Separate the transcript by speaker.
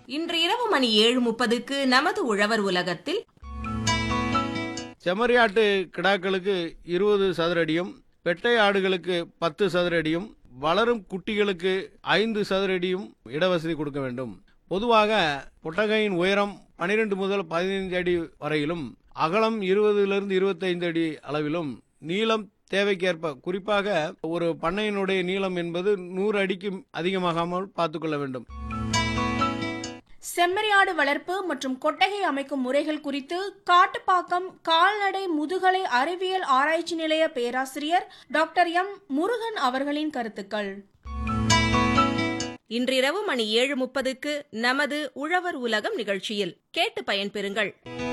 Speaker 1: இன்று இரவு மணி ஏழு முப்பதுக்கு நமது உழவர் உலகத்தில்
Speaker 2: செம்மறியாட்டு கிடாக்களுக்கு இருபது சதுர அடியும் பெட்டை ஆடுகளுக்கு பத்து சதுர அடியும் வளரும் குட்டிகளுக்கு ஐந்து சதுர அடியும் இடவசதி கொடுக்க வேண்டும் பொதுவாக பொட்டகையின் உயரம் 12 முதல் பதினைந்து அடி வரையிலும் அகலம் இருபதிலிருந்து இருபத்தைந்து அடி அளவிலும் நீளம் தேவைக்கேற்ப குறிப்பாக ஒரு பண்ணையினுடைய நீளம் என்பது நூறு அடிக்கு அதிகமாகாமல் பார்த்துக்கொள்ள வேண்டும்
Speaker 3: செம்மறியாடு வளர்ப்பு மற்றும் கொட்டகை அமைக்கும் முறைகள் குறித்து காட்டுப்பாக்கம் கால்நடை முதுகலை அறிவியல் ஆராய்ச்சி நிலைய பேராசிரியர் டாக்டர் எம் முருகன் அவர்களின் கருத்துக்கள்
Speaker 1: இன்றிரவு மணி ஏழு முப்பதுக்கு நமது உழவர் உலகம் நிகழ்ச்சியில் கேட்டு பயன்பெறுங்கள்